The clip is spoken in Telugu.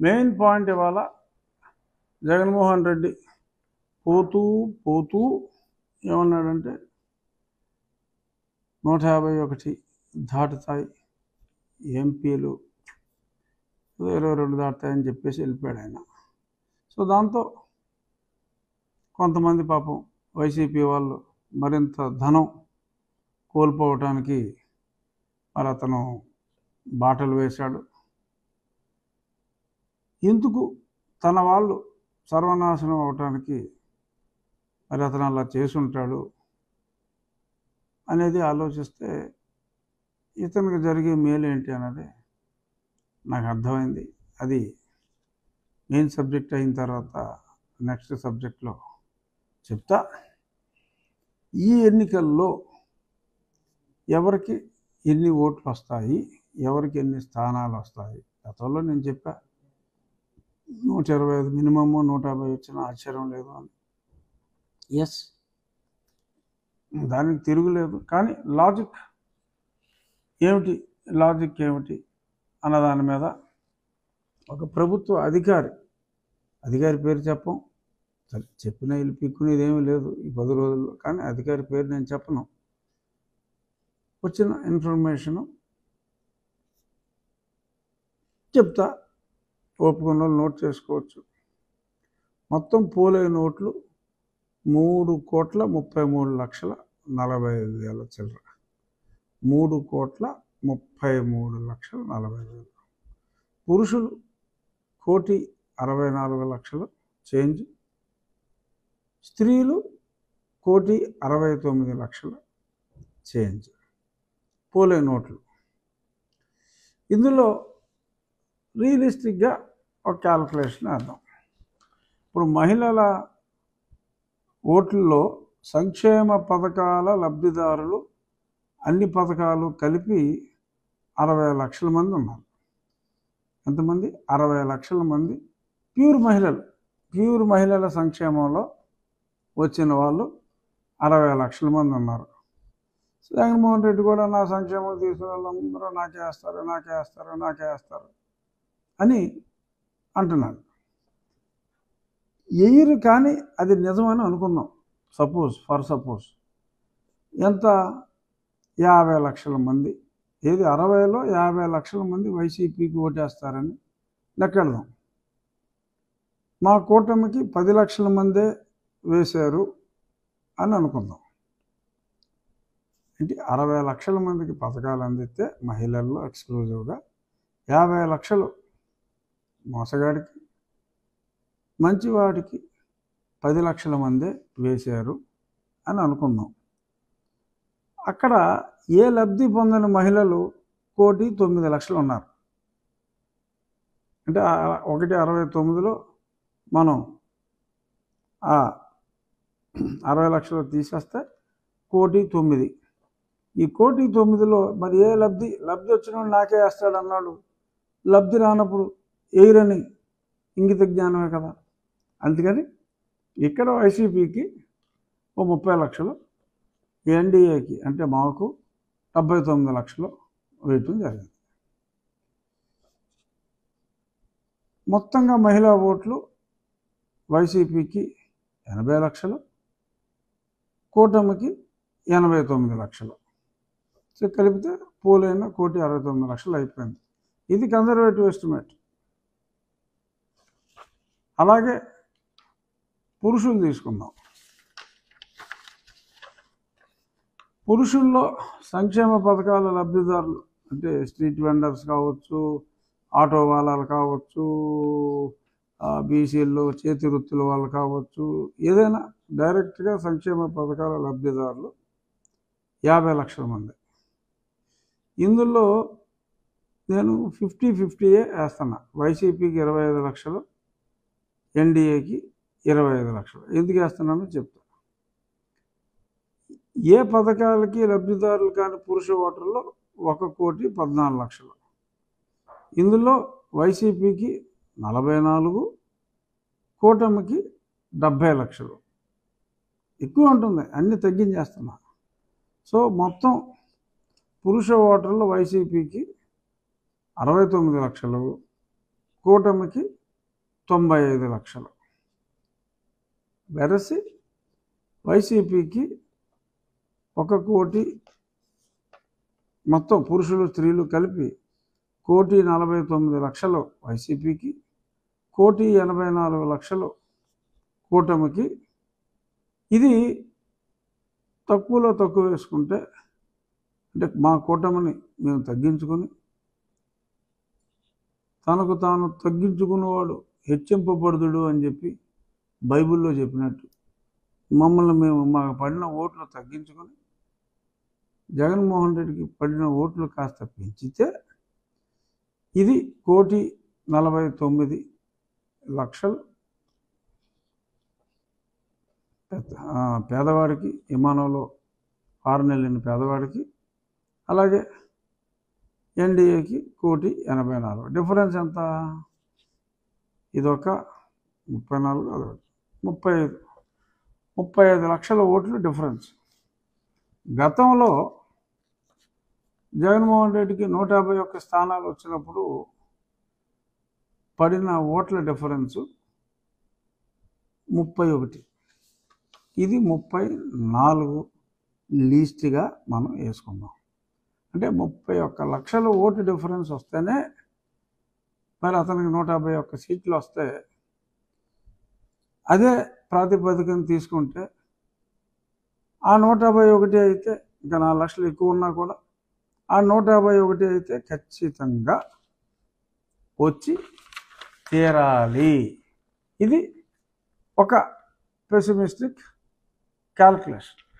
మెయిన్ పాయింట్ ఇవాళ జగన్మోహన్ రెడ్డి పోతూ పోతూ ఏమన్నాడంటే నూట యాభై ఒకటి దాటుతాయి ఎంపీలు ఇరవై రెండు దాటుతాయని చెప్పేసి వెళ్ళిపోయాడు ఆయన సో దాంతో కొంతమంది పాపం వైసీపీ వాళ్ళు మరింత ధనం కోల్పోవటానికి మరి అతను బాటలు వేశాడు ఎందుకు తన వాళ్ళు సర్వనాశనం అవటానికి మరి అతను అలా చేసుంటాడు అనేది ఆలోచిస్తే ఇతనికి జరిగే మేలు ఏంటి అన్నది నాకు అర్థమైంది అది మెయిన్ సబ్జెక్ట్ అయిన తర్వాత నెక్స్ట్ సబ్జెక్ట్లో చెప్తా ఈ ఎన్నికల్లో ఎవరికి ఎన్ని ఓట్లు వస్తాయి ఎవరికి ఎన్ని స్థానాలు వస్తాయి గతంలో నేను చెప్పా నూట ఇరవై ఐదు మినిమమ్ నూట యాభై వచ్చిన ఆశ్చర్యం లేదు అని ఎస్ దానికి తిరుగులేదు కానీ లాజిక్ ఏమిటి లాజిక్ ఏమిటి అన్న దాని మీద ఒక ప్రభుత్వ అధికారి అధికారి పేరు చెప్పం సరే చెప్పిన వీళ్ళు పిక్కునేది ఏమీ లేదు ఈ పది రోజుల్లో కానీ అధికారి పేరు నేను చెప్పను వచ్చిన ఇన్ఫర్మేషను చెప్తా ఓపుకున్న వాళ్ళు నోట్ చేసుకోవచ్చు మొత్తం పోలే నోట్లు మూడు కోట్ల ముప్పై మూడు లక్షల నలభై వేల చిల్లర మూడు కోట్ల ముప్పై మూడు లక్షల నలభై వేలు పురుషులు కోటి అరవై నాలుగు లక్షలు చేంజ్ స్త్రీలు కోటి అరవై తొమ్మిది లక్షల చేంజ్ పోలే నోట్లు ఇందులో రియలిస్టిక్గా ఒక క్యాల్కులేషన్ వేద్దాం ఇప్పుడు మహిళల ఓట్లలో సంక్షేమ పథకాల లబ్ధిదారులు అన్ని పథకాలు కలిపి అరవై లక్షల మంది ఉన్నారు ఎంతమంది అరవై లక్షల మంది ప్యూర్ మహిళలు ప్యూర్ మహిళల సంక్షేమంలో వచ్చిన వాళ్ళు అరవై లక్షల మంది ఉన్నారు జగన్మోహన్ రెడ్డి కూడా నా సంక్షేమం తీసుకున్న వాళ్ళందరూ నాకే వేస్తారు నాకే వేస్తారు నాకే వేస్తారు అని అంటున్నారు ఎయ్యరు కానీ అది నిజమని అనుకుందాం సపోజ్ ఫర్ సపోజ్ ఎంత యాభై లక్షల మంది ఏది అరవైలో యాభై లక్షల మంది వైసీపీకి ఓటేస్తారని లెక్కెడదాం మా కూటమికి పది లక్షల మందే వేశారు అని అనుకుందాం అంటే అరవై లక్షల మందికి పథకాలు అందిస్తే మహిళల్లో ఎక్స్క్లూజివ్గా యాభై లక్షలు మోసగాడికి మంచివాడికి పది లక్షల మందే వేశారు అని అనుకుందాం అక్కడ ఏ లబ్ధి పొందిన మహిళలు కోటి తొమ్మిది లక్షలు ఉన్నారు అంటే ఆ ఒకటి అరవై తొమ్మిదిలో మనం ఆ అరవై లక్షలు తీసేస్తే కోటి తొమ్మిది ఈ కోటి తొమ్మిదిలో మరి ఏ లబ్ధి లబ్ధి వచ్చిన వాడు నాకే వేస్తాడు అన్నాడు లబ్ధి రానప్పుడు ఎయిరని ఇంగిత జ్ఞానమే కదా అందుకని ఇక్కడ వైసీపీకి ఓ ముప్పై లక్షలు ఎన్డీఏకి అంటే మాకు డెబ్బై తొమ్మిది లక్షలు వేయటం జరిగింది మొత్తంగా మహిళా ఓట్లు వైసీపీకి ఎనభై లక్షలు కూటమికి ఎనభై తొమ్మిది లక్షలు సో కలిపితే పోలైన కోటి అరవై తొమ్మిది లక్షలు అయిపోయింది ఇది కన్జర్వేటివ్ ఎస్టిమేట్ అలాగే పురుషులు తీసుకుందాం పురుషుల్లో సంక్షేమ పథకాల లబ్ధిదారులు అంటే స్ట్రీట్ వెండర్స్ కావచ్చు ఆటో వాళ్ళలు కావచ్చు బీసీల్లో చేతి వృత్తుల వాళ్ళు కావచ్చు ఏదైనా డైరెక్ట్గా సంక్షేమ పథకాల లబ్ధిదారులు యాభై లక్షల మంది ఇందులో నేను ఫిఫ్టీ ఫిఫ్టీయే వేస్తున్నా వైసీపీకి ఇరవై ఐదు లక్షలు ఎన్డీఏకి ఇరవై ఐదు లక్షలు ఎందుకు వేస్తున్నానో చెప్తా ఏ పథకాలకి లబ్ధిదారులు కాని పురుష ఓటర్లు ఒక కోటి పద్నాలుగు లక్షలు ఇందులో వైసీపీకి నలభై నాలుగు కూటమికి డెబ్భై లక్షలు ఎక్కువ ఉంటుంది అన్ని తగ్గించేస్తున్నా సో మొత్తం పురుష ఓటర్లు వైసీపీకి అరవై తొమ్మిది లక్షలు కూటమికి తొంభై ఐదు లక్షలు వెరసి వైసీపీకి ఒక కోటి మొత్తం పురుషులు స్త్రీలు కలిపి కోటి నలభై తొమ్మిది లక్షలు వైసీపీకి కోటి ఎనభై నాలుగు లక్షలు కూటమికి ఇది తక్కువలో తక్కువ వేసుకుంటే అంటే మా కూటమిని మేము తగ్గించుకొని తనకు తాను తగ్గించుకున్నవాడు హెచ్చింపబడుదుడు అని చెప్పి బైబిల్లో చెప్పినట్టు మమ్మల్ని మేము మాకు పడిన ఓట్లు తగ్గించుకొని జగన్మోహన్ రెడ్డికి పడిన ఓట్లు కాస్త పెంచితే ఇది కోటి నలభై తొమ్మిది లక్షలు పెద్ద- ఆ, పేదవాడికి విమానంలో ఆరు నెలలిన పేదవాడికి అలాగే ఎన్డీఏకి కోటి ఎనభై నాలుగు డిఫరెన్స్ ఎంత ఇదొక ముప్పై నాలుగు అదొకటి ముప్పై ఐదు ముప్పై ఐదు లక్షల ఓట్లు డిఫరెన్స్ గతంలో జగన్మోహన్ రెడ్డికి నూట యాభై ఒక్క స్థానాలు వచ్చినప్పుడు పడిన ఓట్ల డిఫరెన్సు ముప్పై ఒకటి ఇది ముప్పై నాలుగు లీస్ట్గా మనం వేసుకుందాం అంటే ముప్పై ఒక్క లక్షల ఓటు డిఫరెన్స్ వస్తేనే మరి అతనికి నూట యాభై ఒక్క సీట్లు వస్తే అదే ప్రాతిపదికన తీసుకుంటే ఆ నూట యాభై ఒకటి అయితే ఇంకా నాలుగు లక్షలు ఎక్కువ ఉన్నా కూడా ఆ నూట యాభై ఒకటి అయితే ఖచ్చితంగా వచ్చి తీరాలి ఇది ఒక పెసిమిస్టిక్ క్యాల్కులేషన్